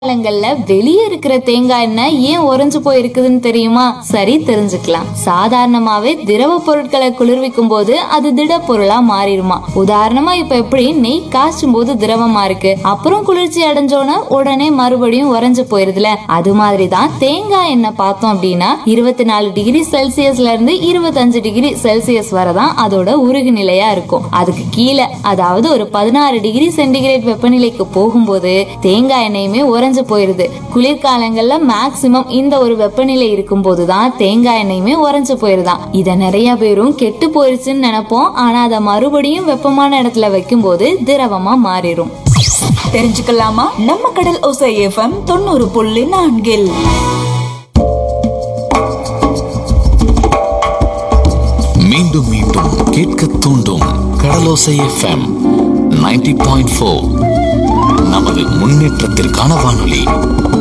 காலங்கள்ல வெளியே இருக்கிற தேங்காய் எண்ணெய் ஏன் உறைஞ்சு போயிருக்குதுன்னு தெரியுமா சரி தெரிஞ்சுக்கலாம் சாதாரணமாவே திரவ பொருட்களை குளிர்விக்கும் போது அது திட பொருளா மாறிடுமா உதாரணமா இப்ப எப்படி நெய் காய்ச்சும் போது திரவமா இருக்கு அப்புறம் குளிர்ச்சி அடைஞ்சோன உடனே மறுபடியும் உறைஞ்சு போயிருதுல அது மாதிரிதான் தேங்காய் எண்ணெய் பார்த்தோம் அப்படின்னா இருபத்தி நாலு டிகிரி செல்சியஸ்ல இருந்து இருபத்தஞ்சு டிகிரி செல்சியஸ் வரதான் அதோட உருகு நிலையா இருக்கும் அதுக்கு கீழே அதாவது ஒரு பதினாறு டிகிரி சென்டிகிரேட் வெப்பநிலைக்கு போகும்போது தேங்காய் எண்ணெயுமே உறைஞ்சு போயிருது குளிர்காலங்கள்ல மேக்சிமம் இந்த ஒரு வெப்பநிலை இருக்கும் போதுதான் தேங்காய் எண்ணெயுமே உறைஞ்சு போயிருதான் இத நிறைய பேரும் கெட்டு போயிருச்சுன்னு நினைப்போம் ஆனா அதை மறுபடியும் வெப்பமான இடத்துல வைக்கும்போது திரவமா மாறிடும் தெரிஞ்சுக்கலாமா நம்ம கடல் ஒசை எஃப்எம் தொண்ணூறு புள்ளி நான்கில் மீண்டும் மீண்டும் கேட்க தூண்டும் கடலோசை எஃப்எம் 90.4 பாயிண்ட் நமது முன்னேற்றத்திற்கான வானொலி